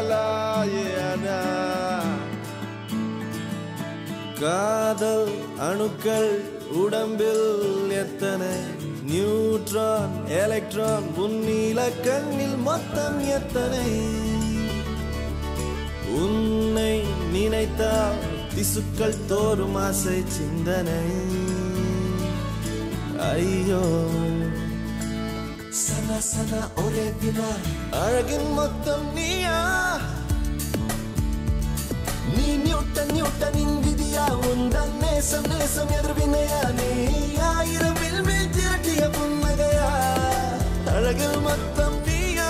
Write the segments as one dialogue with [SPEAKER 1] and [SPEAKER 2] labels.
[SPEAKER 1] தேவலாயனா காதல் அணுக்கள் உடம்பில் எத்தனை நியூட்ரான் எலக்ட்ரான் உன்னில கண்ணில் மொத்தம் எத்தனை உன்னை நினைத்தால் திசுக்கள் தோறும் ஆசை சிந்தனை ஐயோ சன சன ஒரே வினா அழகின் மொத்தம் நீயா நீ நியூட்டன் நியூட்டனின் விதியா உந்தன் நேசம் நேசம் எதிர்வினையா நீ ஆயிரம் வில்வில் திரட்டிய புன்னகையா அழகில் மொத்தம் நீயா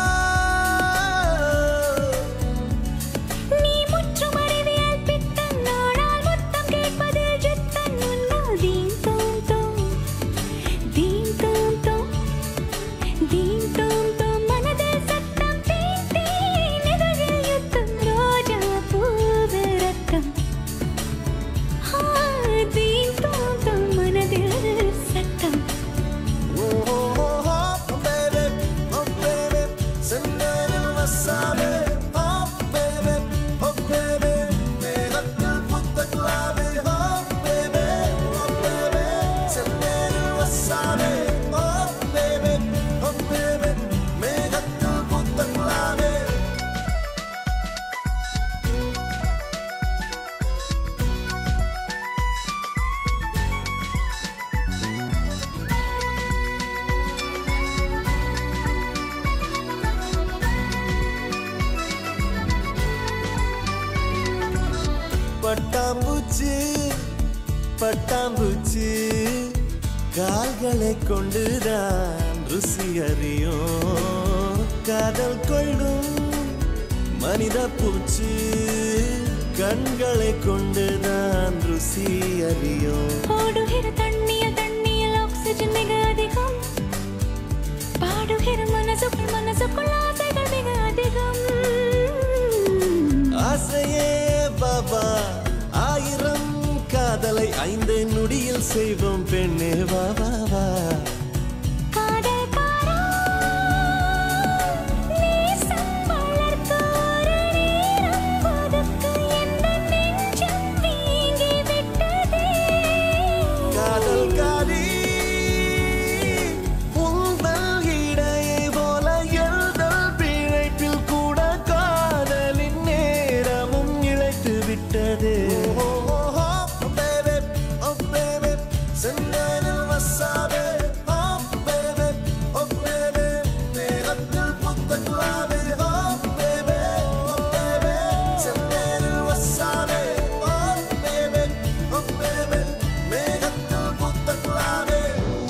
[SPEAKER 2] நீ முற்றும் அறிவியல் பித்தன் நாடால் முத்தம் கேட்பதில் ஜித்தன் உன்னால் தீம் தோம் தோம் தீம் தோம் தோம் தீம் தோம் தோம் மனதில் சத்தம் தீம் தீம் இதழில் யுத்தம் ரோஜா பூவு ரத்தம் ஆ, தீம் தோம் தோம் மனதில் சத்தம்
[SPEAKER 1] Oh, oh, oh, oh, baby, oh, baby, செந்தேனில் வசாவே, oh, baby, oh, baby, மேகத்தில் புத்த குலாவே, oh, baby, oh, baby, செந்தேனில் வசாவே, oh, baby, oh, baby, மேகத்தில் புத்த குலாவே. பட்டாம்பூச்சி பட்டாம்பூச்சி கால்களை கொண்டுதான் ருசி அறியும் காதல் கொள்ளும் மனித பூச்சி கண்களை கொண்டுதான் ருசி அறியும்
[SPEAKER 2] ஓடுகிற தண்ணியில் தண்ணியில் ஆக்சிஜன் மிக அதிகம் பாடுகிற மனசுக்குள் மனசுக்குள் ஆசைகள் மிக அதிகம்
[SPEAKER 1] ஆசையே பாபா ஆயிரம் காதலை ஐந்து நொடியில் செய்வோம் பெண்ணே வா வா வா
[SPEAKER 2] காதல்காரா, நேசம் வளர்க்க ஒரு நேரம் ஒதுக்கு. எந்த நெஞ்சம் வீங்கி விட்டதே.
[SPEAKER 1] காதல்காரி உங்கள் இடையை போல எழுதல் பிழைப்பில் கூட காதலின் நேரமும் இழைத்து விட்டது செந்தனில் வசாவே oh baby oh baby மேகத்தில் புத்த குலாவே oh baby oh baby செந்தனில் வசாவே oh baby oh baby மேகத்தில் புத்த குலாவே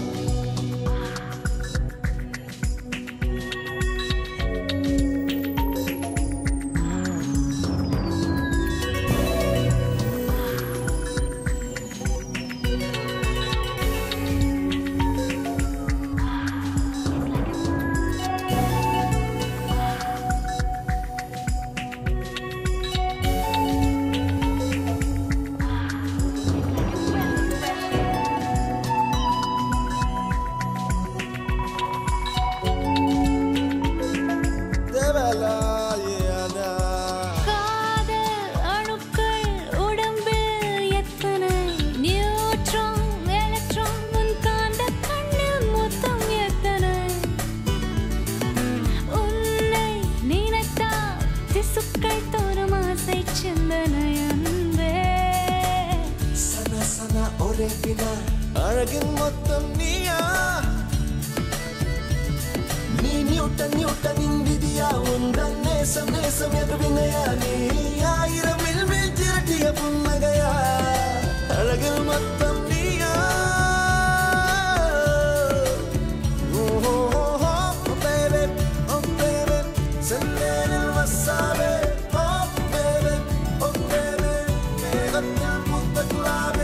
[SPEAKER 1] தேவலாயனா
[SPEAKER 2] காதல் அணுக்கள் உடம்பில் எத்தனை நியூட்ரான் எலக்ட்ரான் உன் காந்த கண்ணில் மொத்தம் எத்தனை உன்னை நினைத்தால் திசுக்கள் தோறும் ஆசை சிந்தனை அன்பே
[SPEAKER 1] சன சன ஒரே வினா அழகின் மொத்தம் நீயா நீ நியூட்டன் நியூட்டனின் விதியா உந்தன் நேசம் நேசம் எதிர்வினையா நீ ஆயிரம் வில்வில் திரட்டிய புன்னகையா அழகில் மொத்தம் நீயா Oh, oh, oh, oh, baby, oh, baby, செந்தேனில் வசாவே, oh, baby, oh, baby, மேகத்தில் பூத்த குலாவே